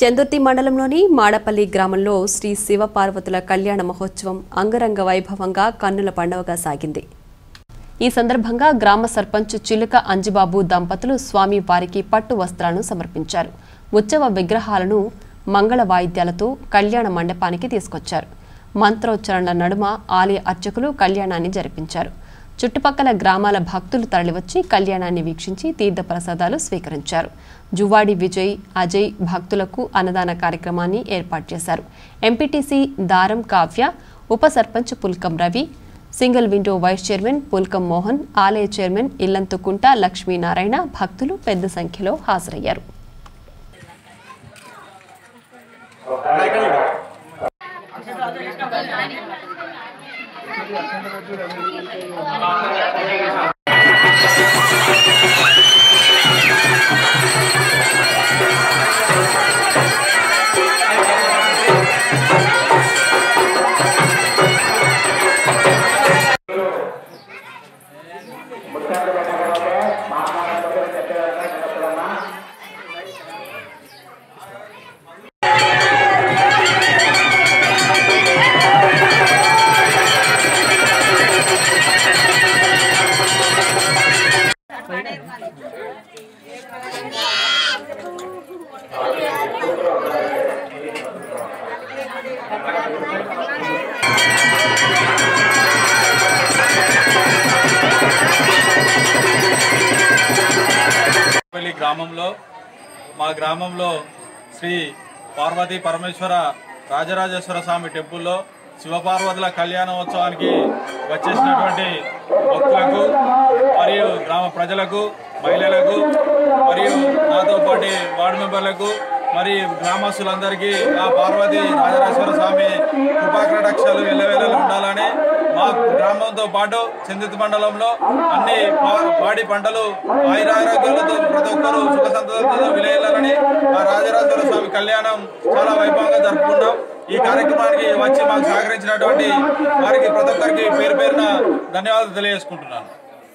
చందుర్తి మండలంలోని మాడపల్లి గ్రామంలో శ్రీ శివపార్వతుల కళ్యాణ మహోత్సవం అంగరంగ వైభవంగా కన్నుల పండువగా సాగింది ఈ సందర్భంగా గ్రామ సర్పంచ్ చిలుక అంజిబాబు దంపతులు స్వామి వారికి పట్టు వస్త్రాలను సమర్పించారు ఉత్సవ విగ్రహాలను మంగళ వాయిద్యాలతో కళ్యాణ మండపానికి తీసుకొచ్చారు మంత్రోచ్చరణల నడుమ ఆలయ అర్చకులు కళ్యాణాన్ని జరిపించారు చుట్టుపక్కల గ్రామాల భక్తులు తరలివచ్చి కళ్యాణాన్ని వీక్షించి తీర్థప్రసాదాలు స్వీకరించారు జువాడి విజయ్ అజయ్ భక్తులకు అన్నదాన కార్యక్రమాన్ని ఏర్పాటు చేశారు ఎంపీటీసీ దారం కావ్య ఉప sarpanch Pulkam Ravi single window vice chairman Pulkam Mohan ఆలయ చైర్మన్ ఇల్లంతుకుంట లక్ష్మీనారాయణ భక్తులు పెద్ద సంఖ్యలో హాజరయ్యారు పల్లి గ్రామంలో మా గ్రామంలో శ్రీ పార్వతీ పరమేశ్వర రాజరాజేశ్వర స్వామి టెంపుల్లో శివపార్వతుల కళ్యాణోత్సవానికి వచ్చేసినటువంటి భక్తులకు మరియు గ్రామ ప్రజలకు మహిళలకు మరియు నాతో పాటు వార్డు మెంబర్లకు మరి గ్రామస్తులందరికీ ఆ పార్వతీ రాజరాజేశ్వర స్వామి కృపాకటాక్షాలు ఎల్లవేళలు ఉండాలని మా గ్రామంతో పాటు చందిత్ మండలంలో అన్ని పా- పాడి పంటలు ఆయురారోగ్యాలతో ప్రతి ఒక్కరూ సుఖ సంతోషాలతో విలయాలని ఆ రాజరాజేశ్వర స్వామి కళ్యాణం చాలా వైభవంగా జరుపుకుంటాం ఈ కార్యక్రమానికి వచ్చి మాకు సహకరించినటువంటి వారికి ప్రతి ఒక్కరికి పేరు పేరున ధన్యవాదాలు తెలియజేసుకుంటున్నాను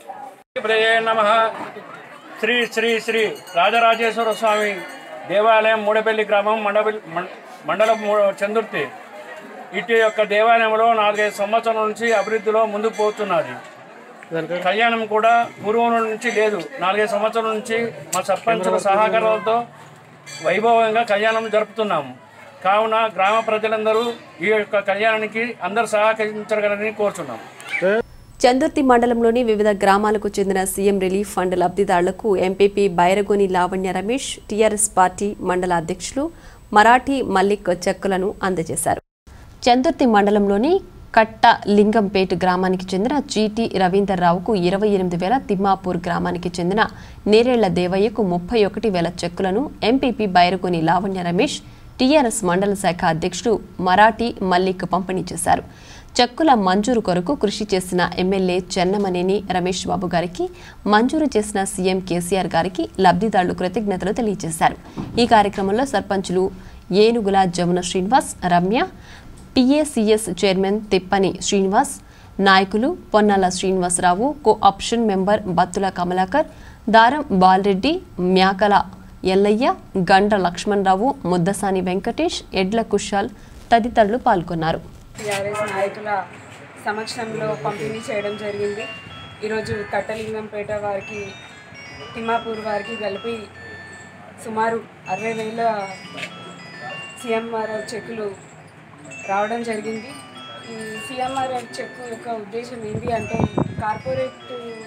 ప్రియ నమ శ్రీ శ్రీ శ్రీ రాజరాజేశ్వర స్వామి దేవాలయం మూడపల్లి గ్రామం మండపల్లి మం- మండలం మూ- చందుర్తి ఇటు యొక్క దేవాలయంలో నాలుగైదు సంవత్సరాల నుంచి అభివృద్ధిలో ముందుకు పోతున్నది కళ్యాణం కూడా పూర్వం నుంచి లేదు నాలుగైదు సంవత్సరాల నుంచి మా సర్పంచుల సహకారాలతో వైభవంగా కళ్యాణం జరుపుతున్నాము కావున గ్రామ ప్రజలందరూ ఈ యొక్క కళ్యాణానికి అందరూ సహకరించగలని కోరుచున్నాము చందుర్తి మండలంలోని వివిధ గ్రామాలకు చెందిన సీఎం రిలీఫ్ ఫండ్ లబ్ధిదారులకు MPP Bairagoni Lavanya Ramesh TRS party మండల అధ్యక్షులు మరాఠీ మల్లిక్ చెక్కులను అందజేశారు చందుర్తి మండలంలోని కట్ట లింగంపేట్ గ్రామానికి చెందిన జీటీ రవీందర్రావుకు ఇరవై ఎనిమిది వేల తిమ్మాపూర్ గ్రామానికి చెందిన నేరేళ్ల దేవయ్యకు ముప్పై ఒకటి వేల చెక్కులను ఎంపీపీ బైరగోని లావణ్య రమేష్ టీఆర్ఎస్ మండల శాఖ అధ్యక్షుడు మరాఠీ మల్లిక్ పంపిణీ చేశారు చెక్కుల మంజూరు కొరకు కృషి చేసిన ఎమ్మెల్యే చెన్నమనేని రమేష్ బాబు గారికి మంజూరు చేసిన సీఎం కేసీఆర్ గారికి లబ్ధిదారులు కృతజ్ఞతలు తెలియజేశారు ఈ కార్యక్రమంలో సర్పంచులు ఏనుగుల జమున శ్రీనివాస్ రమ్య టీఏసీఎస్ చైర్మన్ తిప్పని శ్రీనివాస్ నాయకులు Ponnala Srinivasarao co-option member Battula Kamalakar Daram Balareddy Myakala Ellaiah Gandra Lakshmanarao Muddasani Venkatesh ఎడ్ల కుషాల్ తదితరులు పాల్గొన్నారు టీఆర్ఎస్ నాయకుల సమక్షంలో పంపిణీ చేయడం జరిగింది ఈరోజు కట్టలింగంపేట వారికి తిమ్మాపూర్ వారికి కలిపి సుమారు అరవై వేల సిఎంఆర్ చెక్కులు రావడం జరిగింది ఈ సిఎంఆర్ చెక్కు యొక్క ఉద్దేశం ఏంటి అంటే కార్పొరేట్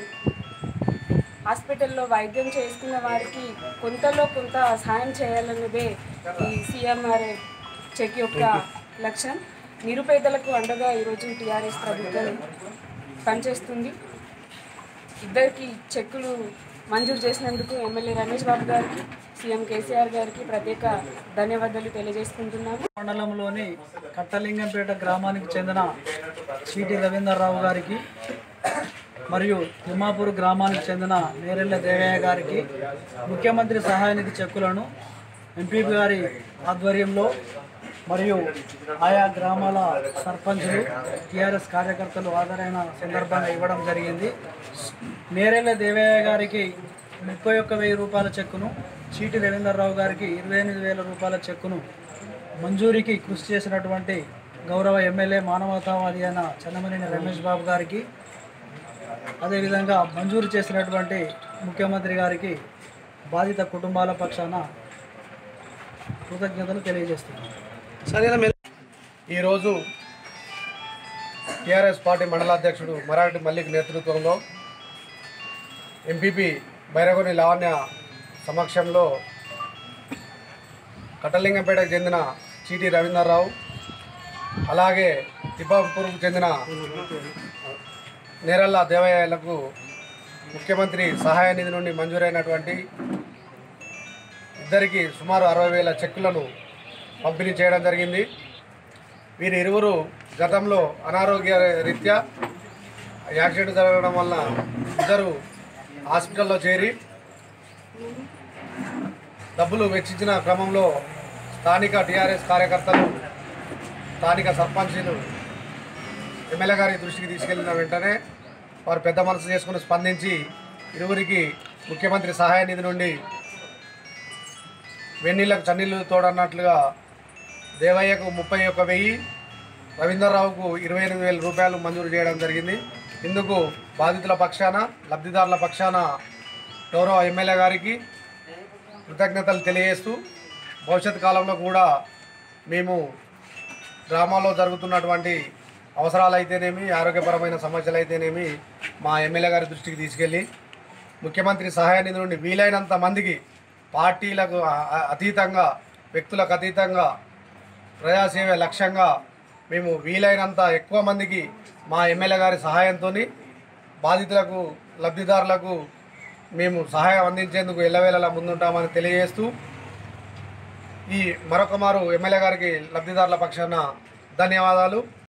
హాస్పిటల్లో వైద్యం చేసుకున్న వారికి కొంతలో కొంత సహాయం చేయాలన్నదే ఈ సిఎంఆర్ చెక్ యొక్క లక్ష్యం నిరుపేదలకు అండగా ఈరోజు టీఆర్ఎస్ ప్రభుత్వం పనిచేస్తుంది ఇద్దరికి చెక్కులు మంజూరు చేసినందుకు ఎమ్మెల్యే రమేష్ బాబు గారికి సీఎం కేసీఆర్ గారికి ప్రత్యేక ధన్యవాదాలు తెలియజేసుకుంటున్నాము మండలంలోని కట్టలింగంపేట గ్రామానికి చెందిన సిటి రవీందర్రావు గారికి మరియు తిమ్మాపూర్ గ్రామానికి చెందిన నేరెళ్ళ దేవయ్య గారికి ముఖ్యమంత్రి సహాయ నిధి చెక్కులను ఎంపీపీ గారి ఆధ్వర్యంలో మరియు ఆయా గ్రామాల సర్పంచులు టీఆర్ఎస్ కార్యకర్తలు హాజరైన సందర్భంగా ఇవ్వడం జరిగింది నేరెళ్ళ దేవయ్య గారికి ముప్పై ఒక్క వెయ్యి రూపాయల చెక్కును చీటి రవీందర్రావు గారికి ఇరవై ఎనిమిది వేల రూపాయల చెక్కును మంజూరికి కృషి చేసినటువంటి గౌరవ ఎమ్మెల్యే మానవతావాది అయిన చన్నమనేని రమేష్ బాబు గారికి అదేవిధంగా మంజూరు చేసినటువంటి ముఖ్యమంత్రి గారికి బాధిత కుటుంబాల పక్షాన కృతజ్ఞతలు తెలియజేస్తున్నాను ఈరోజు టీఆర్ఎస్ పార్టీ మండలాధ్యక్షుడు మరాఠీ మల్లిక్ నేతృత్వంలో ఎంపీపీ బైరగొని లావణ్య సమక్షంలో కట్టలింగంపేటకు చెందిన చీటి రవీంద్రరావు అలాగే తిప్పాపూర్కు చెందిన నేరల్ల దేవయ్యలకు ముఖ్యమంత్రి సహాయ నిధి నుండి మంజూరైనటువంటి ఇద్దరికి సుమారు అరవై వేల చెక్కులను పంపిణీ చేయడం జరిగింది వీరి ఇరువురు గతంలో అనారోగ్య రీత్యా యాక్సిడెంట్ జరగడం వలన ఇద్దరు హాస్పిటల్లో చేరి డబ్బులు వెచ్చించిన క్రమంలో స్థానిక టీఆర్ఎస్ కార్యకర్తలు స్థానిక సర్పంచులు ఎమ్మెల్యే గారి దృష్టికి తీసుకెళ్లిన వెంటనే వారు పెద్ద మనసు చేసుకుని స్పందించి ఇరువురికి ముఖ్యమంత్రి సహాయ నిధి నుండి వెన్నీళ్ళకు చన్నీళ్ళు తోడన్నట్లుగా దేవయ్యకు ముప్పై ఒక్క వెయ్యి రవీంద్రరావుకు ఇరవై ఎనిమిది వేల రూపాయలు మంజూరు చేయడం జరిగింది ఇందుకు బాధితుల పక్షాన లబ్ధిదారుల పక్షాన గౌరవ ఎమ్మెల్యే గారికి కృతజ్ఞతలు తెలియజేస్తూ భవిష్యత్ కాలంలో కూడా మేము గ్రామాల్లో జరుగుతున్నటువంటి అవసరాలు అయితేనేమి ఆరోగ్యపరమైన సమస్యలు అయితేనేమి మా ఎమ్మెల్యే గారి దృష్టికి తీసుకెళ్ళి ముఖ్యమంత్రి సహాయ నిధి నుండి వీలైనంత మందికి పార్టీలకు అ- అ- అతీతంగా వ్యక్తులకు అతీతంగా ప్రజాసేవ లక్ష్యంగా మేము వీలైనంత ఎక్కువ మందికి మా ఎమ్మెల్యే గారి సహాయంతో బాధితులకు లబ్ధిదారులకు మేము సహాయం అందించేందుకు ఎల్లవేళలా ముందుంటామని తెలియజేస్తూ ఈ మరొక మారు ఎమ్మెల్యే గారికి లబ్ధిదారుల పక్షాన ధన్యవాదాలు